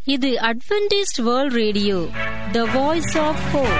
இது Adventist world radio the voice of hope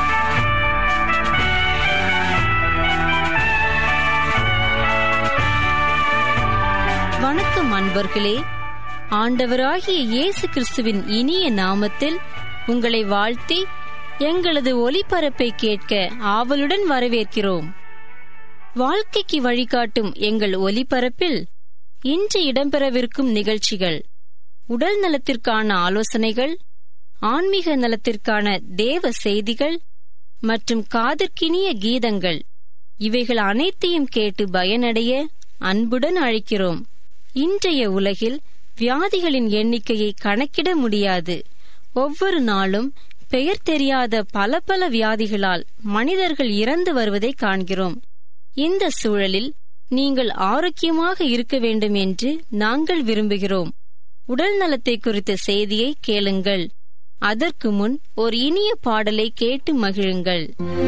வணக்கம் அன்பர்களே ஆண்டவராகிய இயேசு கிறிஸ்துவின் இனிய நாமத்தில் உங்களை வாழ்த்தி எங்களது ஒலிபரப்பை கேட்க ஆவலுடன் வரவேற்கிறோம் வாழ்க்கைக்கு வழிகாட்டும் எங்கள் ஒலிபரப்பில் இன்று இடம்பெறவிருக்கும் நிகழ்ச்சிகள் உடல் நலத்திற்கான ஆலோசனைகள் ஆன்மீக நலத்திற்கான தேவ செய்திகள் மற்றும் காதற்கினிய கீதங்கள் இவைகள் அனைத்தையும் கேட்டு பயனடைய அன்புடன் அழைக்கிறோம் இன்றைய உலகில் வியாதிகளின் எண்ணிக்கையை கணக்கிட முடியாது ஒவ்வொரு நாளும் பெயர் தெரியாத பல பல வியாதிகளால் மனிதர்கள் இறந்து வருவதை காண்கிறோம் இந்த சூழலில் நீங்கள் ஆரோக்கியமாக இருக்க வேண்டும் என்று நாங்கள் விரும்புகிறோம் உடல் நலத்தை குறித்த செய்தியை கேளுங்கள் அதற்கு முன் ஒரு இனிய பாடலை கேட்டு மகிழுங்கள்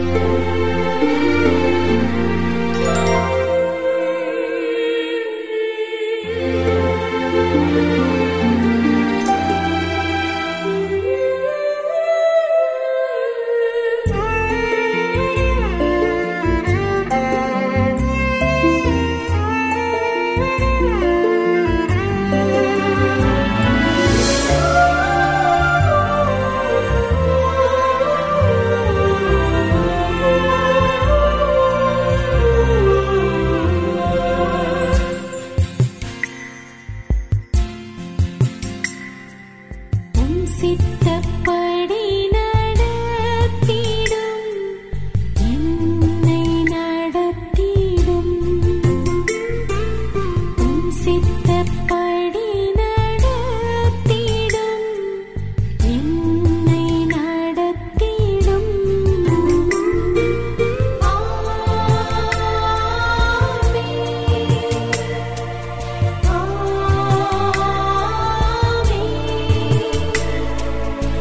உம் சித்தப்படி நடத்திடும் என்னை நடத்திடும் உம் சித்தப்படி நடத்திடும் என்னை நடத்திடும் ஆமென்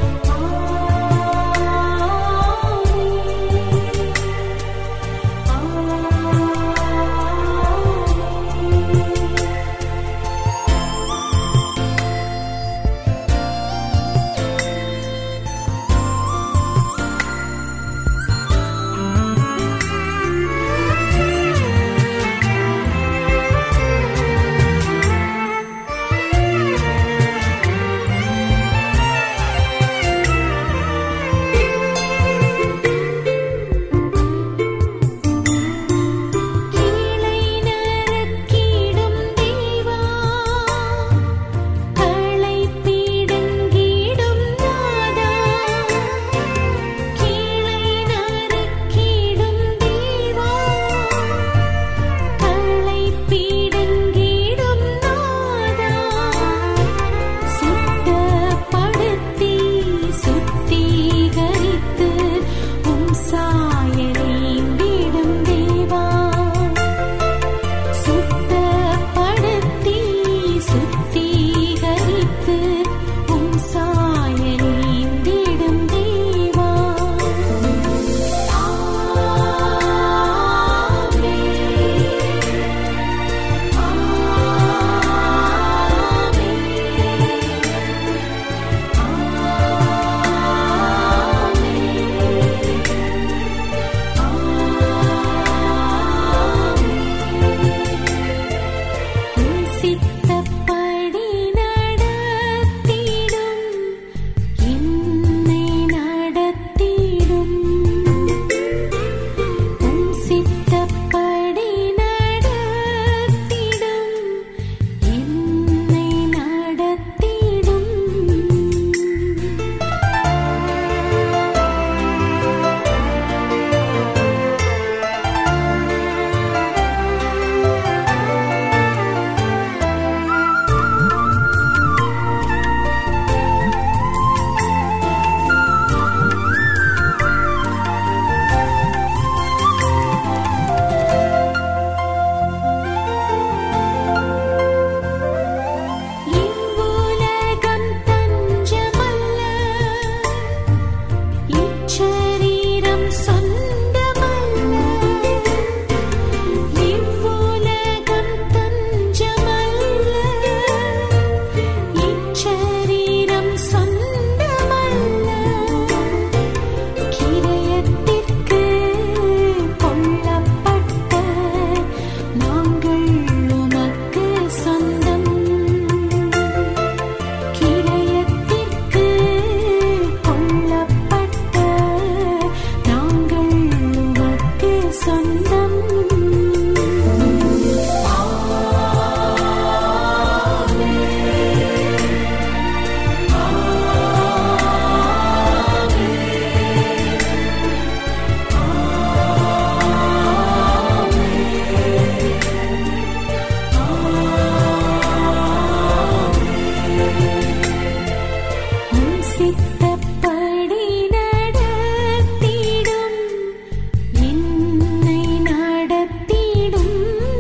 சித்தப்படி நடத்திடும் என்னை நடத்திடும்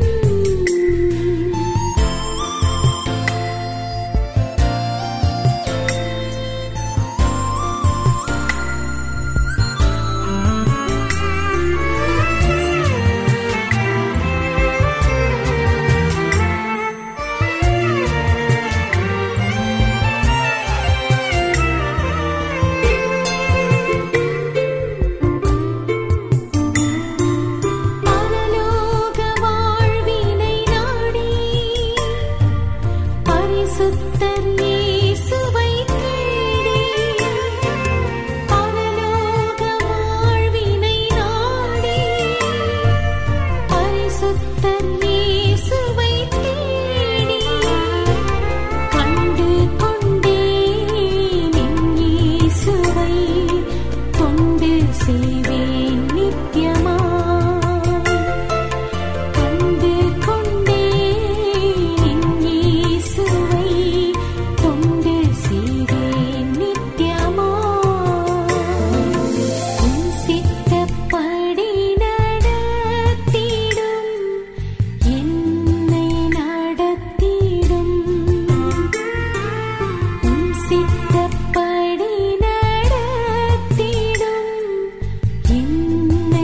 பரலோக வாழ்வினை நாடி பரிசுத்தர் இயேசுவை தேடி பரலோக வாழ்வினை நாடி பரிசுத்தர் இயேசுவை தேடி கண்டு கொண்டேன் என் இயேசுவை தொண்டு செய்வேன் நித்தியமாய் கண்டு கொண்டேன் என் இயேசுவை தொண்டு செய்வேன் நித்தியமாய் உன் சித்தப்படி நடத்திடும் என்னை நடத்திடும் உன் சித்தப்படி நடத்திடும் என்னை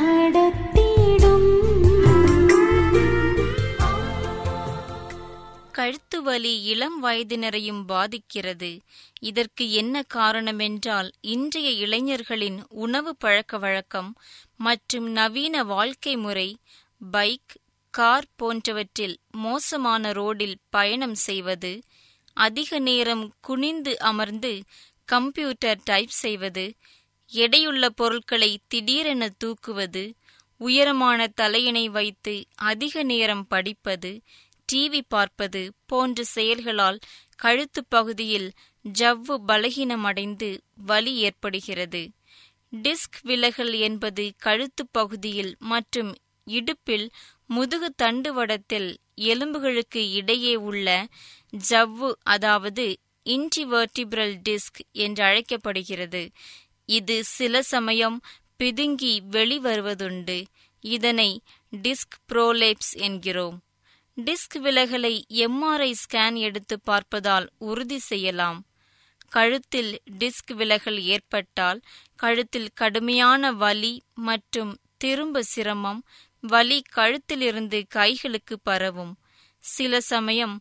நடத்திடும் கழுத்து வலி இளம் வயதினரையும் பாதிக்கிறது இதற்கு என்ன காரணமென்றால் இன்றைய இளைஞர்களின் உணவு பழக்க வழக்கம் மற்றும் நவீன வாழ்க்கை முறை பைக் கார் போன்றவற்றில் மோசமான ரோடில் பயணம் செய்வது அதிக நேரம் குனிந்து அமர்ந்து கம்ப்யூட்டர் டைப் செய்வது எடையுள்ள பொருட்களை திடீரென தூக்குவது உயரமான தலையினை வைத்து அதிக நேரம் படிப்பது டிவி பார்ப்பது போன்ற செயல்களால் கழுத்துப் பகுதியில் ஜவ்வு பலகீனமடைந்து வலி ஏற்படுகிறது டிஸ்க் விலகல் என்பது கழுத்துப் பகுதியில் மற்றும் இடுப்பில் முதுகு தண்டுவடத்தில் எலும்புகளுக்கு இடையே உள்ள ஜவ்வு அதாவது இன்டிவெர்டிபிரல் டிஸ்க் என்று அழைக்கப்படுகிறது இது சில சமயம் பிதுங்கி வெளிவருவதுண்டு இதனை டிஸ்க் புரோலேப்ஸ் என்கிறோம் டிஸ்க் விலகலை எம்ஆர்ஐ ஸ்கேன் எடுத்து பார்ப்பதால் உறுதி செய்யலாம் கழுத்தில் டிஸ்க் விலகல் ஏற்பட்டால் கழுத்தில் கடுமையான வலி மற்றும் திரும்ப சிரமம் வலி கழுத்திலிருந்து கைகளுக்கு பரவும் சில சமயம்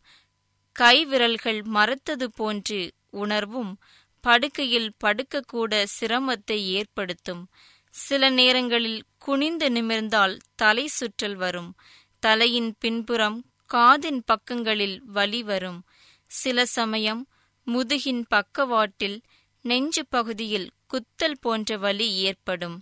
கைவிரல்கள் மரத்தது போன்று உணர்வும் படுக்கையில் படுக்கக்கூட சிரமத்தை ஏற்படுத்தும் சில நேரங்களில் குனிந்து நிமிர்ந்தால் தலை சுற்றல் வரும் தலையின் பின்புறம் காதின் பக்கங்களில் வலி வரும் சில சமயம் முதுகின் பக்கவாட்டில் நெஞ்சு பகுதியில் குத்தல் போன்ற வலி ஏற்படும்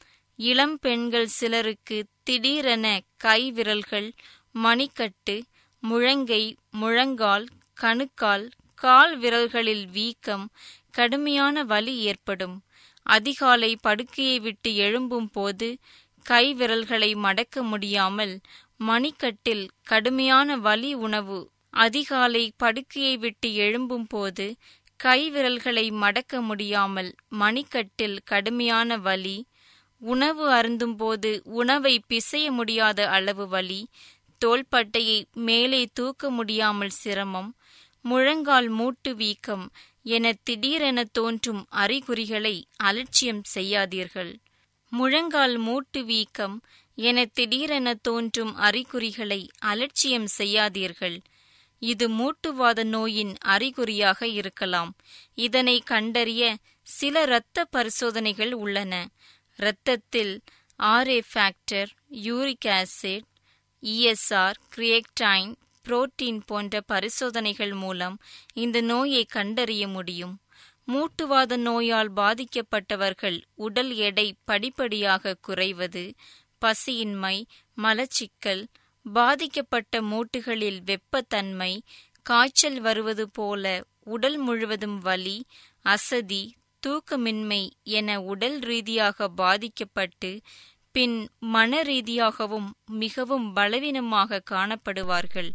இளம் பெண்கள் சிலருக்கு திடீரென கை விரல்கள் மணிக்கட்டு முழங்கை முழங்கால் கணுக்கால் கால் விரல்களில் வீக்கம் கடுமையான வலி ஏற்படும் அதிகாலை படுக்கையை விட்டு எழும்பும் போது கை விரல்களை மடக்க முடியாமல் மணிக்கட்டில் கடுமையான வலி உணவு அதிகாலை படுக்கையை விட்டு எழும்பும் போது கை விரல்களை மடக்க முடியாமல் மணிக்கட்டில் கடுமையான வலி உணவு அருந்தும்போது உணவை பிசைய முடியாத அளவு வலி தோள்பட்டையை மேலே தூக்க முடியாமல் சிரமம் முழங்கால் மூட்டு வீக்கம் என திடீரென தோன்றும் அறிகுறிகளை அலட்சியம் செய்யாதீர்கள் முழங்கால் மூட்டு வீக்கம் என திடீரென தோன்றும் அறிகுறிகளை அலட்சியம் செய்யாதீர்கள் இது மூட்டுவாத நோயின் அறிகுறியாக இருக்கலாம் இதனை கண்டறிய சில இரத்த பரிசோதனைகள் உள்ளன இரத்தத்தில் RA factor uric acid ESR creatinine protein போன்ற பரிசோதனைகள் மூலம் இந்த நோயை கண்டறிய முடியும் மூட்டுவாத நோயால் பாதிக்கப்பட்டவர்கள் உடல் எடை படிப்படியாக குறைவது பசியின்மை மலச்சிக்கல் பாதிக்கப்பட்ட மூட்டுகளில் வெப்பத்தன்மை காய்ச்சல் வருவது போல உடல் முழுவதும் வலி அசதி தூக்கமின்மை என உடல் ரீதியாக பாதிக்கப்பட்டு பின் மன ரீதியாகவும் மிகவும் பலவீனமாக காணப்படுவார்கள்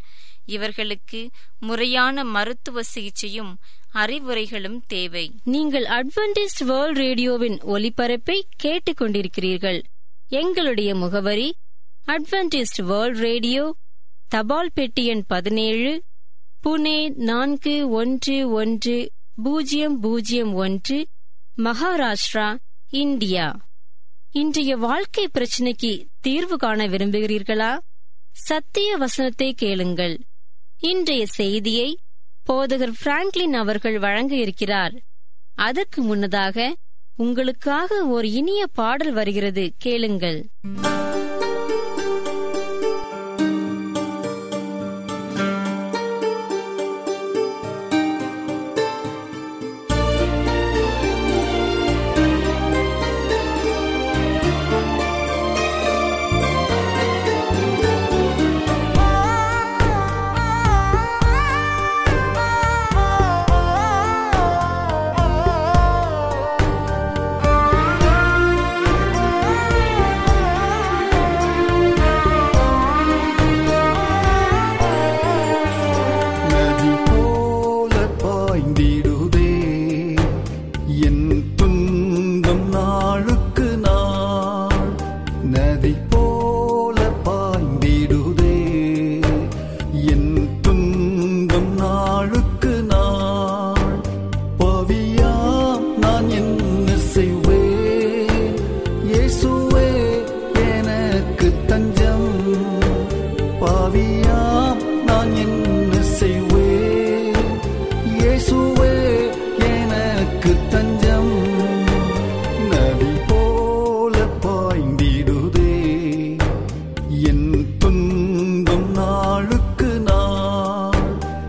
இவர்களுக்கு முறையான மருத்துவ சிகிச்சையும் அறிவுரைகளும் தேவை நீங்கள் அட்வென்டிஸ்ட் வேர்ல்ட் ரேடியோவின் ஒலிபரப்பை கேட்டுக்கொண்டிருக்கிறீர்கள் எங்களுடைய முகவரி அட்வென்டிஸ்ட் வேர்ல்ட் ரேடியோ தபால் பெட்டி எண் பதினேழு புனே நான்கு ஒன்று ஒன்று பூஜ்ஜியம் பூஜ்ஜியம் ஒன்று மகாராஷ்டிரா இந்தியா இன்றைய வாழ்க்கை பிரச்சனைக்கு தீர்வு காண விரும்புகிறீர்களா சத்திய வசனத்தை கேளுங்கள் இன்றைய செய்தியை போதகர் பிராங்க்லின் அவர்கள் வழங்க இருக்கிறார் அதற்கு முன்னதாக உங்களுக்காக ஒரு இனிய பாடல் வருகிறது கேளுங்கள் நதி போல பாய்ந்திடுதே என் துன்பம் நாளுக்கு நாள் நதி போல பாய்ந்திடுதே என் துன்பம் நாளுக்கு நாள் பவியாம் நான் என்ன செய்வேன் இயேசுவே எனக்கு தஞ்சம் பாவியாம் நான் என்ன செய்வேன் இயேசுவே எனக்கு தஞ்சம் நதி போல பாய்ந்திடுதே என் துன்பம் நாளுக்கு நாள்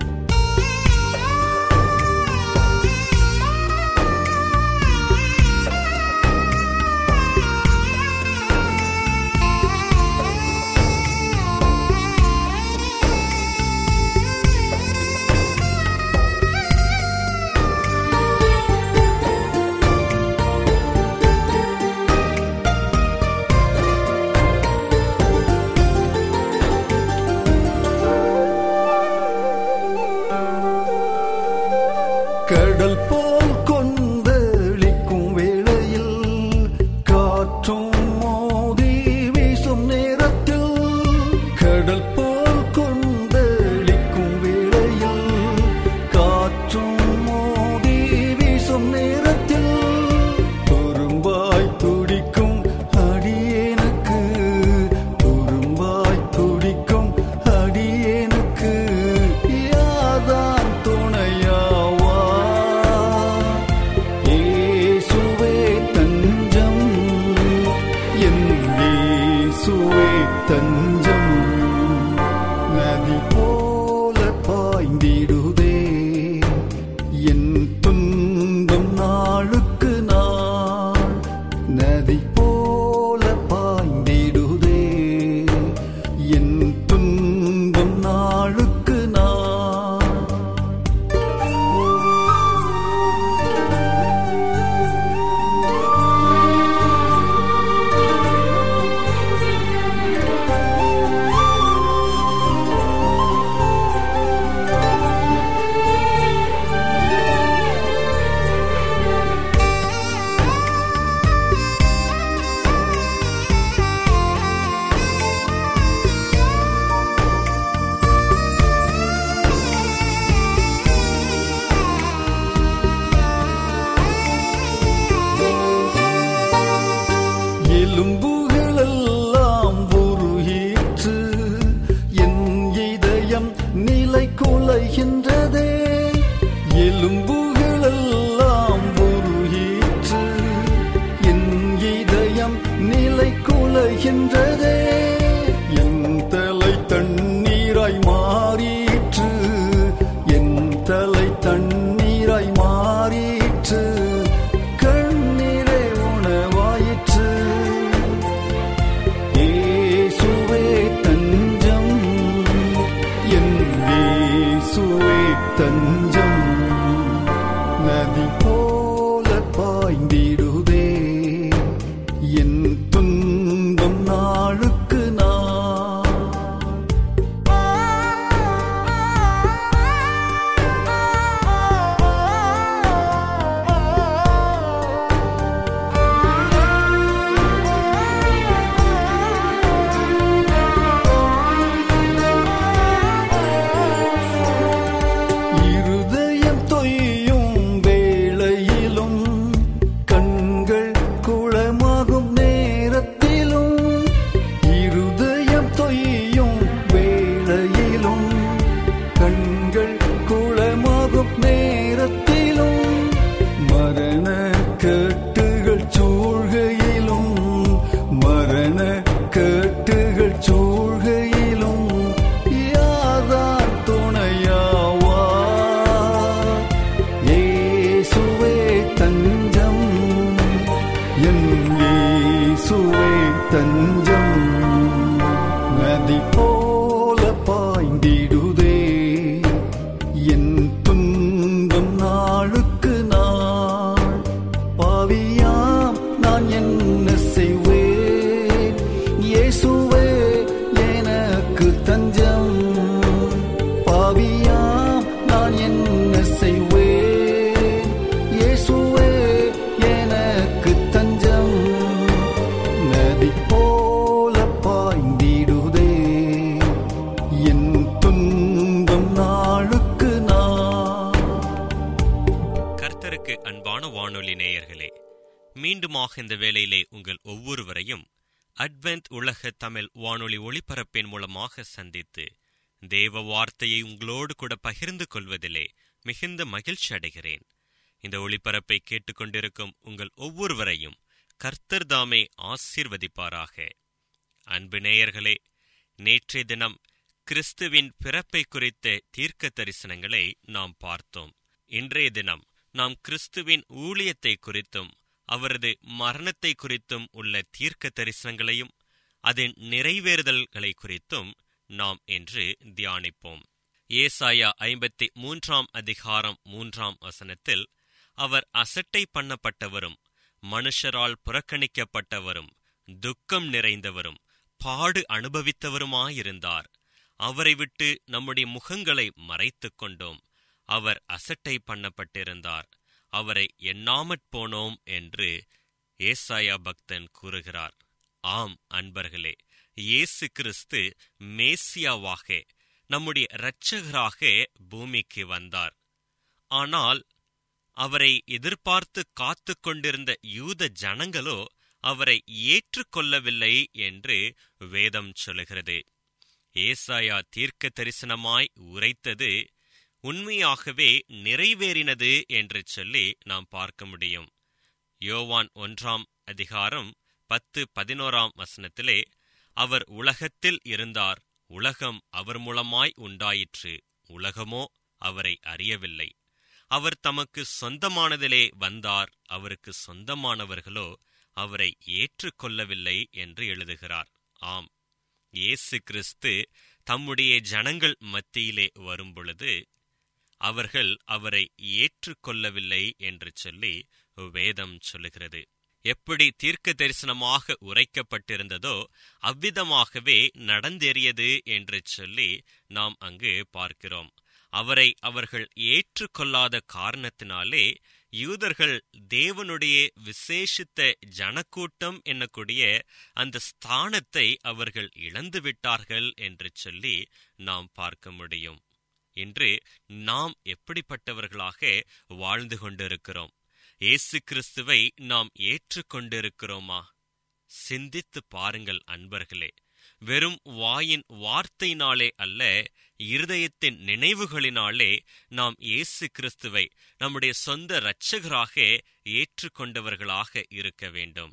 கடல் போல் கொந்தளிக்கும் வேளையில் காற்றும் மோதி வீசும் நேரத்தில் கடல் போல் கொந்தளிக்கும் வேளையில் காற்றும் மோதி வீசும் நேரத்தில் துரும்பாய் துடிக்கும் அடியேனுக்கு துரும்பாய் துடிக்கும் அடியேனுக்கு யாதான் துணையாவா இயேசுவே தஞ்சம் என் இயேசுவே தஞ்சம் நதி போல பாய்ந்திடுதே என் துன்பம் நாளுக்கு நாள் நதி போல பாய்ந்திடுதே என் துன்பம் நாளுக்கு நாள் எலும்புகளெல்லாம் உருகிற்று என் இதயம் நிலை குலைகின்றதே எலும்புகளெல்லாம் உருகிற்று என் இதயம் நிலை குலைகின்றதே என் தலை தண்ணீராய் மாறிற்று என் தலை தண்ணீராய் மாறிற்று கண்ணீரே உணவாயிற்று இயேசுவே தஞ்சம் என் இயேசுவே தஞ்சம் நதி போல பாய்ந்திடுதே என் துன்பம் நாளுக்கு நாள் கர்த்தருக்கு அன்பான வானொலி நேயர்களே மீண்டுமாக இந்த வேளையிலே உங்கள் ஒவ்வொருவரையும் அட்வென்த் உலக தமிழ் வானொலி ஒளிபரப்பின் மூலமாக சந்தித்து தேவ வார்த்தையை உங்களோடு கூட பகிர்ந்து கொள்வதிலே மிகுந்த மகிழ்ச்சி அடைகிறேன் இந்த ஒளிபரப்பை கேட்டுக்கொண்டிருக்கும் உங்கள் ஒவ்வொருவரையும் கர்த்தர் தாமே ஆசீர்வதிப்பாராக அன்பு நேயர்களே நேற்றைய தினம் கிறிஸ்துவின் பிறப்பை குறித்த தீர்க்க தரிசனங்களை நாம் பார்த்தோம் இன்றைய தினம் நாம் கிறிஸ்துவின் ஊழியத்தை குறித்தும் அவரது மரணத்தை குறித்தும் உள்ள தீர்க்க தரிசனங்களையும் அதன் நிறைவேறுதல்களை குறித்தும் நாம் இன்று தியானிப்போம் ஏசாயா ஐம்பத்தி மூன்றாம் அதிகாரம் மூன்றாம் வசனத்தில் அவர் அசட்டை பண்ணப்பட்டவரும் மனுஷரால் புறக்கணிக்கப்பட்டவரும் துக்கம் நிறைந்தவரும் பாடு அனுபவித்தவருமாயிருந்தார் அவரை விட்டு நம்முடைய முகங்களை மறைத்துக் கொண்டோம் அவர் அசட்டை பண்ணப்பட்டிருந்தார் அவரை எண்ணாமற் போனோம் என்று ஏசாயா பக்தன் கூறுகிறார் ஆம் அன்பர்களே இயேசு கிறிஸ்து மேசியாவாக நம்முடைய இரட்சகராக பூமிக்கு வந்தார் ஆனால் அவரை எதிர்பார்த்து காத்து கொண்டிருந்த யூத ஜனங்களோ அவரை ஏற்றுக்கொள்ளவில்லை என்று வேதம் சொல்லுகிறது ஏசாயா தீர்க்க தரிசனமாய் உரைத்தது உண்மையாகவே நிறைவேறினது என்று சொல்லி நாம் பார்க்க முடியும் யோவான் ஒன்றாம் அதிகாரம் பத்து பதினோராம் வசனத்திலே அவர் உலகத்தில் இருந்தார் உலகம் அவர் மூலமாய் உண்டாயிற்று உலகமோ அவரை அறியவில்லை அவர் தமக்கு சொந்தமானதிலே வந்தார் அவருக்கு சொந்தமானவர்களோ அவரை ஏற்றுக்கொள்ளவில்லை என்று எழுதுகிறார் ஆம் இயேசு கிறிஸ்து தம்முடைய ஜனங்கள் மத்தியிலே வரும்பொழுது அவர்கள் அவரை ஏற்றுக்கொள்ளவில்லை என்று சொல்லி வேதம் சொல்லுகிறது எப்படி தீர்க்க தரிசனமாக உரைக்கப்பட்டிருந்ததோ அவ்விதமாகவே நடந்தேறியது என்று சொல்லி நாம் அங்கு பார்க்கிறோம் அவரை அவர்கள் ஏற்றுக்கொள்ளாத காரணத்தினாலே யூதர்கள் தேவனுடைய விசேஷித்த ஜனக்கூட்டம் என்னக்கூடிய அந்த ஸ்தானத்தை அவர்கள் இழந்து விட்டார்கள் என்று சொல்லி நாம் பார்க்க முடியும் இன்று நாம் எப்படிப்பட்டவர்களாக வாழ்ந்து கொண்டிருக்கிறோம் இயேசு கிறிஸ்துவை நாம் ஏற்றுக்கொண்டிருக்கிறோமா சிந்தித்து பாருங்கள் அன்பர்களே வெறும் வாயின் வார்த்தையினாலே அல்ல இருதயத்தின் நினைவுகளினாலே நாம் இயேசு கிறிஸ்துவை நம்முடைய சொந்த இரட்சகராக ஏற்றுக்கொண்டவர்களாக இருக்க வேண்டும்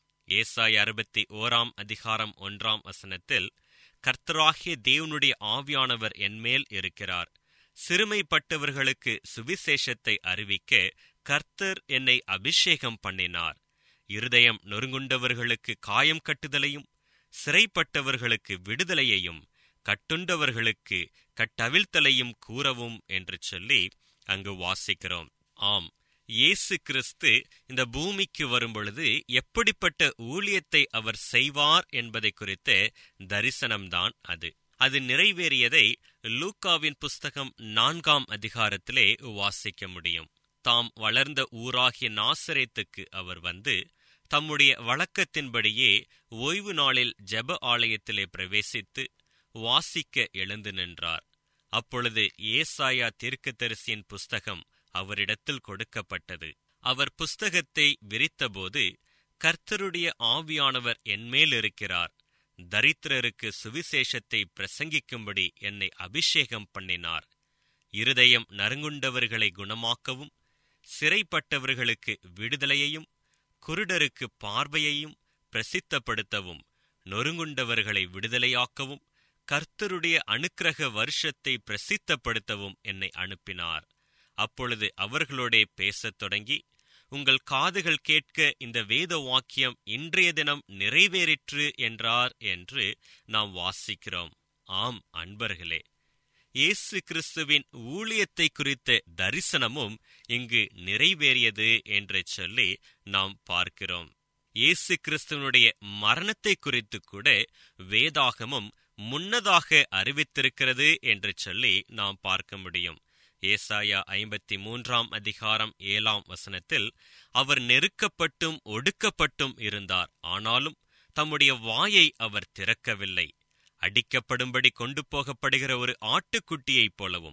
ஏசாய் அறுபத்தி ஓராம் அதிகாரம் ஒன்றாம் வசனத்தில் கர்த்தராகிய தேவனுடைய ஆவியானவர் என்மேல் இருக்கிறார் சிறுமைப்பட்டவர்களுக்கு சுவிசேஷத்தை அறிவிக்க கர்த்தர் என்னை அபிஷேகம் பண்ணினார் இருதயம் நொறுங்குண்டவர்களுக்கு காயம் கட்டுதலையும் சிறைப்பட்டவர்களுக்கு விடுதலையையும் கட்டுண்டவர்களுக்கு கட்டவிழ்த்தலையும் கூறவும் என்று சொல்லி அங்கு வாசிக்கிறோம் ஆம் இயேசு கிறிஸ்து இந்த பூமிக்கு வரும்பொழுது எப்படிப்பட்ட ஊழியத்தை அவர் செய்வார் என்பதை குறித்த தரிசனம்தான் அது அது நிறைவேறியதை லூக்காவின் புஸ்தகம் நான்காம் அதிகாரத்திலே வாசிக்க முடியும் தாம் வளர்ந்த ஊராகிய நாசரேத்துக்கு அவர் வந்து தம்முடைய வழக்கத்தின்படியே ஓய்வு நாளில் ஜெப ஆலயத்திலே பிரவேசித்து வாசிக்க எழுந்து நின்றார் அப்பொழுது ஏசாயா தீர்க்கதரிசியின் புஸ்தகம் அவரிடத்தில் கொடுக்கப்பட்டது அவர் புஸ்தகத்தை விரித்தபோது கர்த்தருடைய ஆவியானவர் என்மேல் இருக்கிறார் தரித்திரருக்கு சுவிசேஷத்தை பிரசங்கிக்கும்படி என்னை அபிஷேகம் பண்ணினார் இருதயம் நறுங்குண்டவர்களை குணமாக்கவும் சிறைப்பட்டவர்களுக்கு விடுதலையையும் குருடருக்கு பார்வையையும் பிரசித்தப்படுத்தவும் நொறுங்குண்டவர்களை விடுதலையாக்கவும் கர்த்தருடைய அனுக்கிரக வருஷத்தை பிரசித்தப்படுத்தவும் என்னை அனுப்பினார் அப்பொழுது அவர்களோடே பேசத் தொடங்கி உங்கள் காதுகள் கேட்க இந்த வேத வாக்கியம் இன்றைய தினம் நிறைவேறிற்று என்றார் என்று நாம் வாசிக்கிறோம் ஆம் அன்பர்களே இயேசு கிறிஸ்துவின் ஊழியத்தை குறித்த தரிசனமும் இங்கு நிறைவேறியது என்று சொல்லி நாம் பார்க்கிறோம் இயேசு கிறிஸ்துவனுடைய மரணத்தை குறித்து கூட வேதாகமும் முன்னதாக அறிவித்திருக்கிறது என்று சொல்லி நாம் பார்க்க முடியும் ஏசாயா ஐம்பத்தி மூன்றாம் அதிகாரம் ஏழாம் வசனத்தில் அவர் நெருக்கப்பட்டும் ஒடுக்கப்பட்டும் இருந்தார் ஆனாலும் தம்முடைய வாயை அவர் திறக்கவில்லை அடிக்கப்படும்படி கொண்டு போகப்படுகிற ஒரு ஆட்டுக்குட்டியைப் போலவும்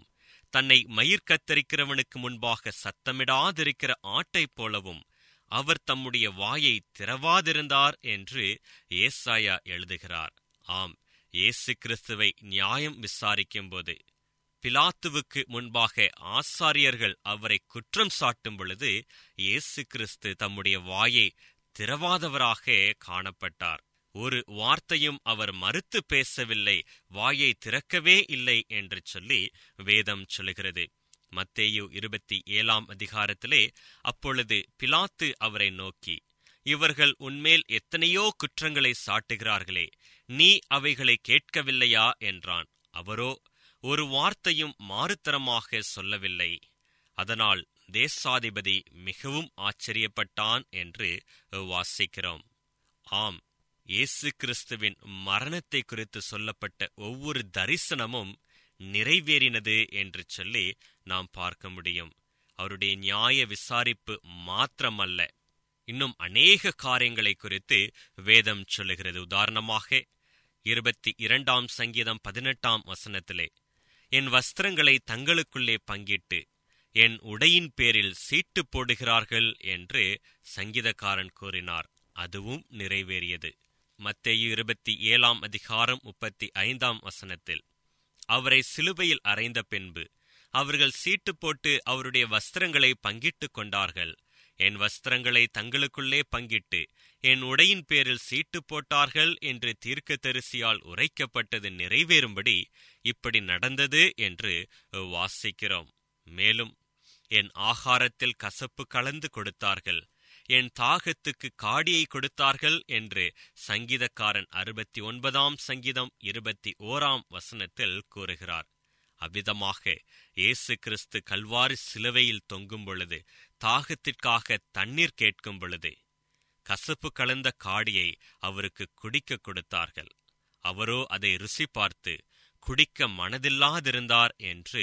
தன்னை மயிர் கத்தரிக்கிறவனுக்கு முன்பாக சத்தமிடாதிருக்கிற ஆட்டைப் போலவும் அவர் தம்முடைய வாயை திறவாதிருந்தார் என்று ஏசாயா எழுதுகிறார் ஆம் இயேசு கிறிஸ்துவை நியாயம் விசாரிக்கும்போது பிலாத்துவுக்கு முன்பாக ஆசாரியர்கள் அவரை குற்றம் சாட்டும் பொழுது இயேசு கிறிஸ்து தம்முடைய வாயை திறவாதவராக காணப்பட்டார் ஒரு வார்த்தையும் அவர் மறுத்து பேசவில்லை வாயை திறக்கவே இல்லை என்று சொல்லி வேதம் சொல்லுகிறது மத்தேயு இருபத்தி ஏழாம் அதிகாரத்திலே அப்பொழுது பிலாத்து அவரை நோக்கி இவர்கள் உன்மேல் எத்தனையோ குற்றங்களை சாட்டுகிறார்களே நீ அவைகளை கேட்கவில்லையா என்றான் அவரோ ஒரு வார்த்தையும் மாறுத்தரமாக சொல்லவில்லை அதனால் தேசாதிபதி மிகவும் ஆச்சரியப்பட்டான் என்று வாசிக்கிறோம் ஆம் இயேசு கிறிஸ்துவின் மரணத்தை குறித்து சொல்லப்பட்ட ஒவ்வொரு தரிசனமும் நிறைவேறினது என்று சொல்லி நாம் பார்க்க முடியும் அவருடைய நியாய விசாரிப்பு மாத்திரமல்ல இன்னும் அநேக காரியங்களை குறித்து வேதம் சொல்லுகிறது உதாரணமாக இருபத்தி இரண்டாம் சங்கீதம் பதினெட்டாம் வசனத்திலே என் வஸ்திரங்களை தங்களுக்குள்ளே பங்கிட்டு என் உடையின் பேரில் சீட்டு போடுகிறார்கள் என்று சங்கீதக்காரன் கூறினார் அதுவும் நிறைவேறியது மத்தேயு இருபத்தி ஏழாம் அதிகாரம் முப்பத்தி ஐந்தாம் வசனத்தில் அவரை சிலுவையில் அறைந்த பின்பு அவர்கள் சீட்டு போட்டு அவருடைய வஸ்திரங்களை பங்கிட்டுக் கொண்டார்கள் என் வஸ்திரங்களை தங்களுக்குள்ளே பங்கிட்டு என் உடையின் பேரில் சீட்டு போட்டார்கள் என்று தீர்க்கதரிசியால் உரைக்கப்பட்டது நிறைவேறும்படி இப்படி நடந்தது என்று வாசிக்கிறோம் மேலும் என் ஆகாரத்தில் கசப்பு கலந்து கொடுத்தார்கள் என் தாகத்துக்கு காடியை கொடுத்தார்கள் என்று சங்கீதக்காரன் அறுபத்தி ஒன்பதாம் சங்கீதம் இருபத்தி ஓராம் வசனத்தில் கூறுகிறார் அவ்விதமாக இயேசு கிறிஸ்து கல்வாரி சிலுவையில் தொங்கும் பொழுது தாகத்திற்காக தண்ணீர் கேட்கும் பொழுது கசப்பு கலந்த காடியை அவருக்கு குடிக்க கொடுத்தார்கள் அவரோ அதை ருசி பார்த்து குடிக்க மனதில்லாதிருந்தார் என்று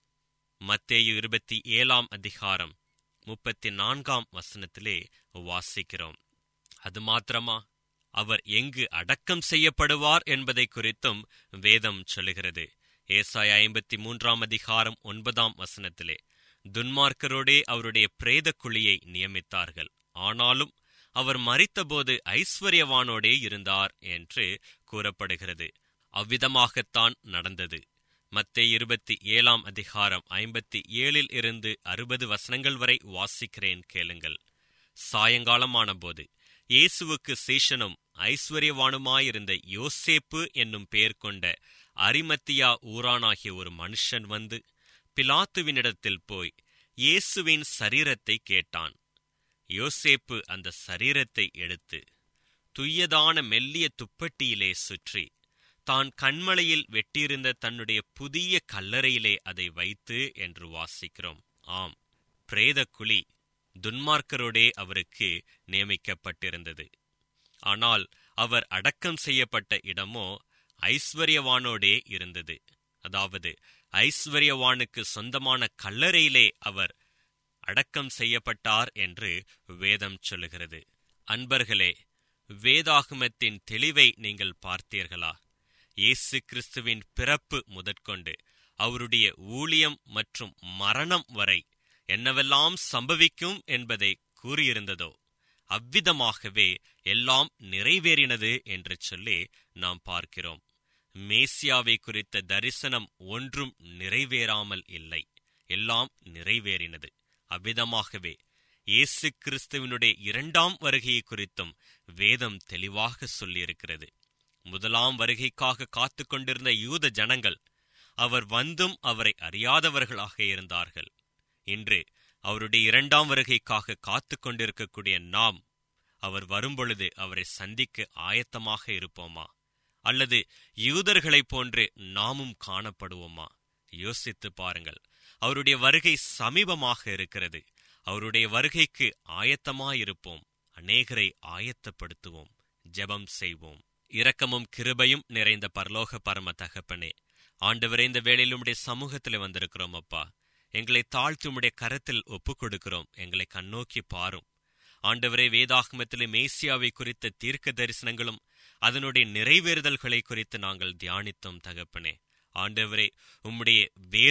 மத்தேயு இருபத்தி ஏழாம் அதிகாரம் முப்பத்தி நான்காம் வசனத்திலே வாசிக்கிறோம் அது மாத்திரமா அவர் எங்கு அடக்கம் செய்யப்படுவார் என்பதை குறித்தும் வேதம் சொல்லுகிறது ஏசாய ஐம்பத்தி மூன்றாம் அதிகாரம் ஒன்பதாம் வசனத்திலே துன்மார்க்கரோடே அவருடைய பிரேத குழியை நியமித்தார்கள் ஆனாலும் அவர் மறித்தபோது ஐஸ்வர்யவானோடே இருந்தார் என்று கூறப்படுகிறது அவ்விதமாகத்தான் நடந்தது மத்தே இருபத்தி ஏழாம் அதிகாரம் ஐம்பத்தி ஏழில் இருந்து அறுபது வசனங்கள் வரை வாசிக்கிறேன் கேளுங்கள் சாயங்காலமான போது இயேசுவுக்கு சீஷனும் ஐஸ்வர்யவானுமாயிருந்த யோசேப்பு என்னும் பெயர் கொண்ட அரிமத்தியா ஊரானாகிய ஒரு மனுஷன் வந்து பிலாத்துவினிடத்தில் போய் இயேசுவின் சரீரத்தை கேட்டான் யோசேப்பு அந்த சரீரத்தை எடுத்து துய்யதான மெல்லிய துப்பட்டியிலே சுற்றி தான் கண்மலையில் வெட்டியிருந்த தன்னுடைய புதிய கல்லறையிலே அதை வைத்து என்று வாசிக்கிறோம் ஆம் பிரேத குழி துன்மார்க்கரோடே அவருக்கு நியமிக்கப்பட்டிருந்தது ஆனால் அவர் அடக்கம் செய்யப்பட்ட இடமோ ஐஸ்வர்யவானோடே இருந்தது அதாவது ஐஸ்வர்யவானுக்கு சொந்தமான கல்லறையிலே அவர் அடக்கம் செய்யப்பட்டார் என்று வேதம் சொல்லுகிறது அன்பர்களே வேதாகமத்தின் தெளிவை நீங்கள் பார்த்தீர்களா இயேசு கிறிஸ்துவின் பிறப்பு முதற்கொண்டு அவருடைய ஊழியம் மற்றும் மரணம் வரை என்னவெல்லாம் சம்பவிக்கும் என்பதை கூறியிருந்ததோ அவ்விதமாகவே எல்லாம் நிறைவேறினது என்று சொல்லி நாம் பார்க்கிறோம் மேசியாவை குறித்த தரிசனம் ஒன்றும் நிறைவேறாமல் இல்லை எல்லாம் நிறைவேறினது அவ்விதமாகவே இயேசு கிறிஸ்துவினுடைய இரண்டாம் வருகையை குறித்தும் வேதம் தெளிவாக சொல்லியிருக்கிறது முதலாம் வருகைக்காக காத்து கொண்டிருந்த யூத ஜனங்கள் அவர் வந்தும் அவரை அறியாதவர்களாக இருந்தார்கள் இன்று அவருடைய இரண்டாம் வருகைக்காக காத்து கொண்டிருக்கக்கூடிய நாம் அவர் வரும்பொழுது அவரை சந்திக்க ஆயத்தமாக இருப்போமா அல்லது யூதர்களைப் போன்று நாமும் காணப்படுவோமா யோசித்து பாருங்கள் அவருடைய வருகை சமீபமாக இருக்கிறது அவருடைய வருகைக்கு ஆயத்தமாயிருப்போம் அநேகரை ஆயத்தப்படுத்துவோம் ஜெபம் செய்வோம் இரக்கமும் கிருபையும் நிறைந்த பரலோக பரம தகப்பனே ஆண்டவரே இந்த வேளையில் உம்முடைய சமூகத்தில் வந்திருக்கிறோம் அப்பா எங்களை தாழ்த்தி உம்முடைய கரத்தில் ஒப்புக் கொடுக்கிறோம் எங்களை கண்ணோக்கி பாரும் ஆண்டவரே வேதாகமத்திலே மேசியாவை குறித்த தீர்க்க தரிசனங்களும் அதனுடைய நிறைவேறுதல்களை குறித்து நாங்கள் தியானித்தோம் தகப்பனே ஆண்டவரே உம்முடைய வேதம்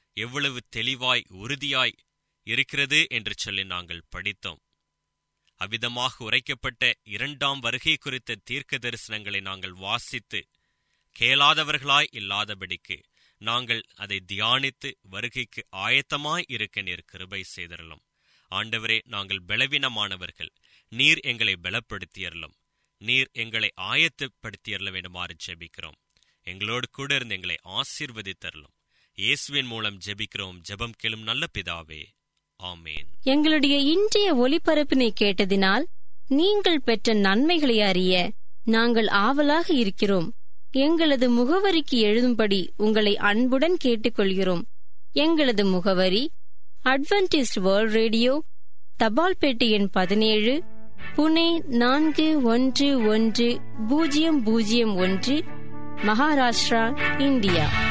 எவ்வளவு தெளிவாய் உறுதியாய் இருக்கிறது என்று சொல்லி நாங்கள் படித்தோம் அவ்விதமாக உரைக்கப்பட்ட இரண்டாம் வருகை குறித்த தீர்க்க தரிசனங்களை நாங்கள் வாசித்து கேளாதவர்களாய் இல்லாதபடிக்கு நாங்கள் அதை தியானித்து வருகைக்கு ஆயத்தமாய் இருக்க நீர் கிருபை செய்தரலும் ஆண்டவரே நாங்கள் பலவீனமானவர்கள் நீர் எங்களை பலப்படுத்தியறலும் நீர் எங்களை ஆயத்தப்படுத்தியறல வேண்டுமாறு ஜெபிக்கிறோம் எங்களோடு கூட இருந்து எங்களை ஆசீர்வதித்தரலும் இயேசுவின் மூலம் ஜெபிக்கிறோம் ஜெபம் கேளும் நல்ல பிதாவே ஆமேன் எங்களுடைய இன்றைய ஒலிபரப்பினை கேட்டதினால் நீங்கள் பெற்ற நன்மைகளை அறிய நாங்கள் ஆவலாக இருக்கிறோம் எங்களது முகவரிக்கு எழுதும்படி உங்களை அன்புடன் கேட்டுக்கொள்கிறோம் எங்களது முகவரி அட்வென்டிஸ்ட் வேர்ல்ட் ரேடியோ தபால் பெட்டி எண் பதினேழு புனே நான்கு ஒன்று ஒன்று பூஜ்ஜியம் பூஜ்ஜியம் ஒன்று மகாராஷ்டிரா இந்தியா